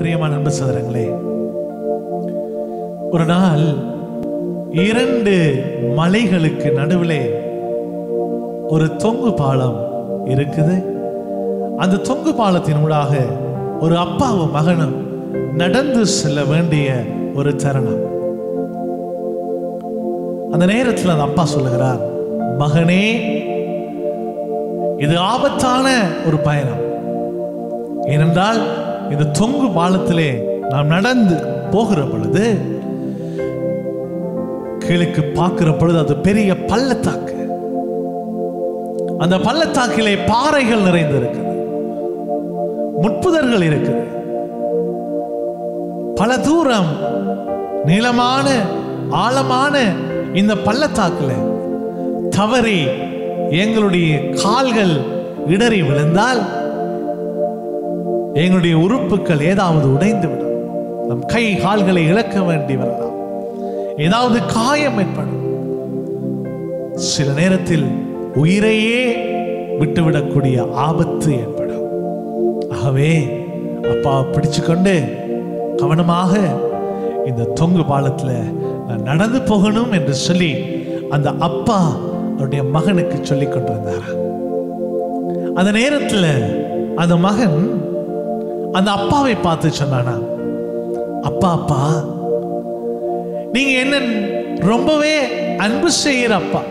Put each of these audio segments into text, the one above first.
பிரியமான அன்பு சகோதரங்களே ஒரு நாள் இரண்டு மலைகளுக்கு நடுவிலே ஒரு தொங்கு பாலம் இருக்குது அந்த தொங்கு பாலத்தின் ஊடாக ஒரு அப்பாவும் மகனும் நடந்து செல்ல வேண்டிய ஒரு தருணம் அந்த நேரத்தில் அந்த அப்பா சொல்லுகிறார் மகனே இது ஆபத்தான ஒரு பயணம் ஏனென்றால் இந்த தொங்கு பாலத்திலே நாம் நடந்து போகிற பொழுது கீழுக்கு பார்க்கிற பொழுது அது பெரிய பள்ளத்தாக்கு அந்த பள்ளத்தாக்கிலே பாறைகள் நிறைந்து இருக்குது முட்புதர்கள் இருக்குது பல தூரம் நீளமான ஆழமான இந்த பள்ளத்தாக்குல தவறி எங்களுடைய கால்கள் இடறி விழுந்தால் எங்களுடைய உறுப்புகள் ஏதாவது உடைந்து விடும் நம் கை கால்களை இழக்க வேண்டி வரலாம் ஏதாவது காயம் ஏற்படும் சில நேரத்தில் உயிரையே விட்டுவிடக்கூடிய ஆபத்து ஏற்படும் ஆகவே அப்பா பிடிச்சுக்கொண்டு கவனமாக இந்த தொங்கு பாலத்துல நான் நடந்து போகணும் என்று சொல்லி அந்த அப்பா அவருடைய மகனுக்கு சொல்லி கொண்டிருந்தார் அந்த நேரத்துல அந்த மகன் அந்த அப்பாவை பார்த்து சொன்னானா அப்பா அப்பா நீங்க என்ன ரொம்பவே அன்பு செய்கிற அப்பா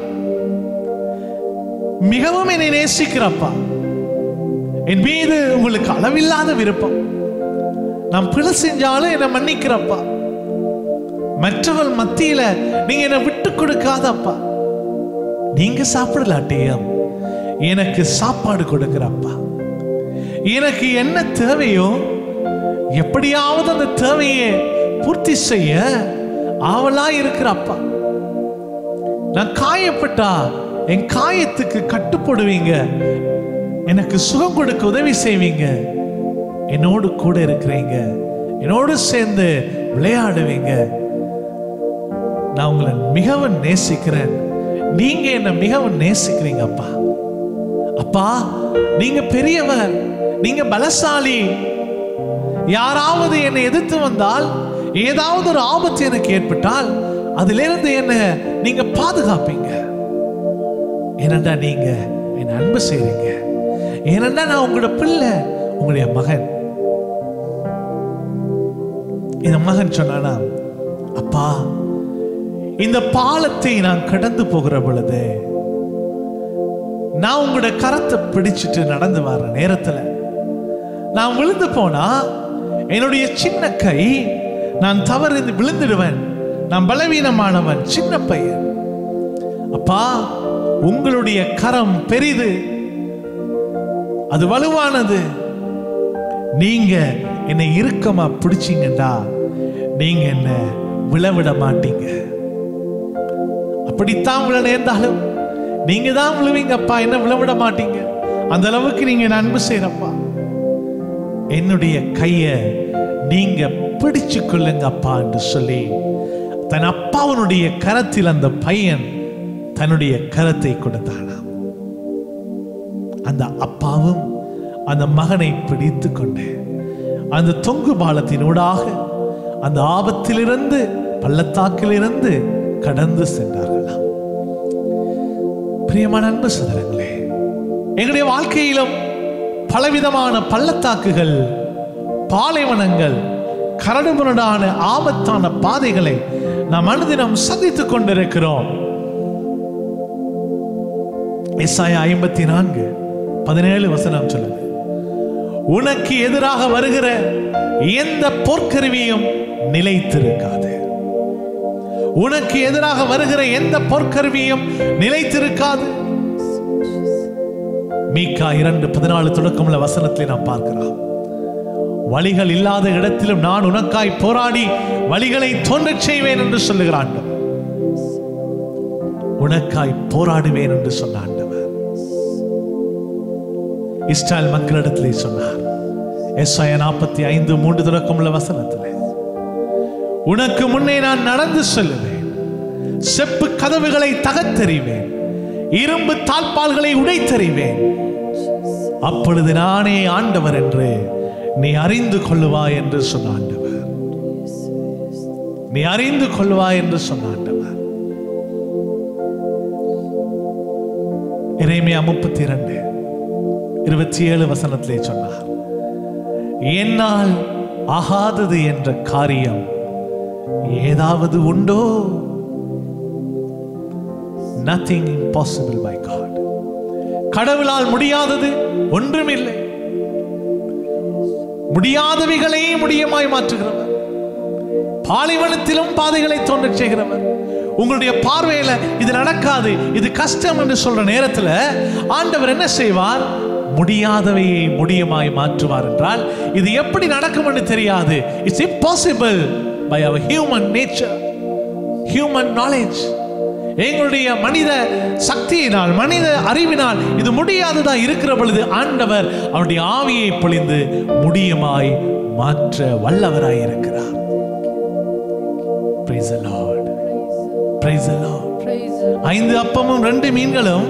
மிகவும் என்னை நேசிக்கிற அப்பா என் மீது உங்களுக்கு அளவில்லாத விருப்பம் நான் பிழை செஞ்சாலும் என்னை மன்னிக்கிறப்பா மற்றவள் மத்தியில நீங்க என்னை விட்டு கொடுக்காத அப்பா நீங்க சாப்பிடலாட்டியும் எனக்கு சாப்பாடு கொடுக்கிறப்பா எனக்கு என்ன தேவையோ எப்படியாவது அந்த தேவையை பூர்த்தி செய்ய ஆவலா இருக்கிற அப்பா நான் காயப்பட்டா என் காயத்துக்கு கட்டுப்படுவீங்க எனக்கு சுகம் கொடுக்க உதவி செய்வீங்க என்னோடு கூட இருக்கிறீங்க என்னோடு சேர்ந்து விளையாடுவீங்க நான் உங்களை மிகவும் நேசிக்கிறேன் நீங்க என்ன மிகவும் நேசிக்கிறீங்க அப்பா அப்பா நீங்க பெரியவர் நீங்க பலசாலி யாராவது என்னை எதிர்த்து வந்தால் ஏதாவது ஒரு ஆபத்து எனக்கு ஏற்பட்டால் அதிலிருந்து என்ன நீங்க பாதுகாப்பீங்க ஏனண்டா நீங்க என் அன்பு செய்றீங்க ஏனண்டா நான் உங்களோட பிள்ளை உங்களுடைய மகன் இந்த மகன் சொன்னானா அப்பா இந்த பாலத்தை நான் கடந்து போகிற பொழுது நான் உங்களோட கரத்தை பிடிச்சிட்டு நடந்து வர நேரத்துல நான் விழுந்து போனா என்னுடைய சின்ன கை நான் தவறு விழுந்துடுவேன் நான் பலவீனமானவன் சின்ன பையன் அப்பா உங்களுடைய கரம் பெரிது அது வலுவானது நீங்க என்னை இறுக்கமா பிடிச்சீங்கடா நீங்க என்ன விழவிட மாட்டீங்க அப்படித்தான் விழ நேர்ந்தாலும் நீங்க தான் விழுவீங்கப்பா என்ன விழவிட மாட்டீங்க அந்த அளவுக்கு நீங்க என்ன அன்பு செய்யறப்பா என்னுடைய கைய நீங்க பிடிச்சு கொள்ளுங்க அப்பா என்று சொல்லி தன் அப்பாவனுடைய கரத்தில் அந்த பையன் தன்னுடைய கரத்தை கொடுத்தானாம் அந்த அப்பாவும் அந்த மகனை பிடித்து கொண்டு அந்த தொங்கு பாலத்தினூடாக அந்த ஆபத்திலிருந்து பள்ளத்தாக்கிலிருந்து கடந்து சென்றார்களாம் பிரியமான அன்பு சதரங்களே எங்களுடைய வாழ்க்கையிலும் பலவிதமான பள்ளத்தாக்குகள் பாலைவனங்கள் கரடுமுரடான ஆபத்தான பாதைகளை நாம் அனுதினம் சந்தித்துக் கொண்டிருக்கிறோம் எஸ்ஐ ஐம்பத்தி நான்கு பதினேழு வசனம் சொல்லுது உனக்கு எதிராக வருகிற எந்த போர்க்கருவியும் நிலைத்திருக்காது உனக்கு எதிராக வருகிற எந்த போர்க்கருவியும் நிலைத்திருக்காது மீகா இரண்டு பதினாலு தொடக்கமுள்ள வசனத்தை நாம் பார்க்கிறோம் வழிகள் இல்லாத இடத்திலும் நான் உனக்காய் போராடி வழிகளை தோன்றச் செய்வேன் என்று சொல்லுகிறான் உனக்காய் போராடுவேன் என்று சொன்ன ஆண்டவர் இஸ்ராயல் மக்களிடத்திலே சொன்னார் எஸ்ஐய நாற்பத்தி ஐந்து மூன்று தொடக்கமுள்ள வசனத்திலே உனக்கு முன்னே நான் நடந்து செல்லுவேன் செப்பு கதவுகளை தகத்தெறிவேன் இரும்பு தாழ்பால்களை உடைத்தெறிவேன் அப்பொழுது நானே ஆண்டவர் என்று நீ அறிந்து கொள்ளுவாய் என்று சொன்ன ஆண்டவர் நீ அறிந்து கொள்வாய் என்று சொன்ன ஆண்டவர் இறைமையா முப்பத்தி இரண்டு இருபத்தி ஏழு வசனத்திலே சொன்னார் என்னால் ஆகாதது என்ற காரியம் ஏதாவது உண்டோ நத்திங் impossible by God கடவுளால் முடியாதது ஒன்றுமில்லை முடியாதவைகளே முடியமாய் மாற்றுகிறவர் பாலைவனத்திலும் பாதைகளை தோன்றச் செய்கிறவர் உங்களுடைய பார்வையில இது நடக்காது இது கஷ்டம் என்று சொல்ற நேரத்துல ஆண்டவர் என்ன செய்வார் முடியாதவையை முடியமாய் மாற்றுவார் என்றால் இது எப்படி நடக்கும் என்று தெரியாது it's impossible by our human nature human knowledge எங்களுடைய மனித சக்தியினால் மனித அறிவினால் இது முடியாததா இருக்கிற பொழுது ஆண்டவர் அவருடைய ஆவியை பொழிந்து முடியுமாய் மாற்ற வல்லவராய் இருக்கிறார் Praise the Lord. Praise the Lord. Praise the ஐந்து அப்பமும் ரெண்டு மீன்களும்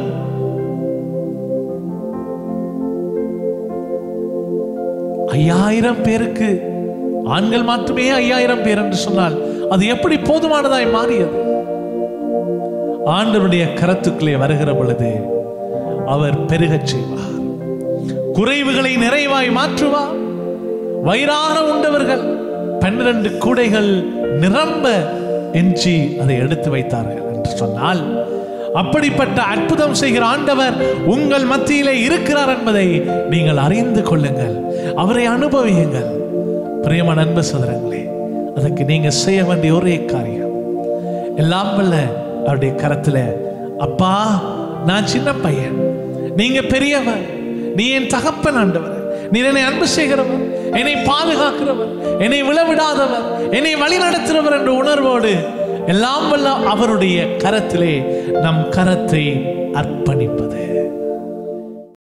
ஐயாயிரம் பேருக்கு ஆண்கள் மட்டுமே ஐயாயிரம் பேர் என்று சொன்னால் அது எப்படி போதுமானதாய் மாறியது ஆண்டவருடைய கரத்துக்குள்ளே வருகிற பொழுது அவர் பெருகச் செய்வார் குறைவுகளை நிறைவாய் மாற்றுவார் வயிறார உண்டவர்கள் பன்னிரண்டு கூடைகள் நிரம்ப எஞ்சி அதை எடுத்து வைத்தார்கள் என்று சொன்னால் அப்படிப்பட்ட அற்புதம் செய்கிற ஆண்டவர் உங்கள் மத்தியிலே இருக்கிறார் என்பதை நீங்கள் அறிந்து கொள்ளுங்கள் அவரை அனுபவியுங்கள் பிரியமான அன்பு சதுரங்களே அதற்கு நீங்க செய்ய வேண்டிய ஒரே காரியம் எல்லாம் வல்ல அவருடைய கரத்துல அப்பா நான் சின்ன பையன் நீங்க பெரியவர் நீ என் தகப்பன் ஆண்டவர் நீ என்னை அன்பு செய்கிறவர் என்னை பாதுகாக்கிறவர் என்னை விழவிடாதவர் என்னை வழி நடத்துகிறவர் என்ற உணர்வோடு எல்லாம் வல்ல அவருடைய கரத்திலே நம் கரத்தை அர்ப்பணிப்பது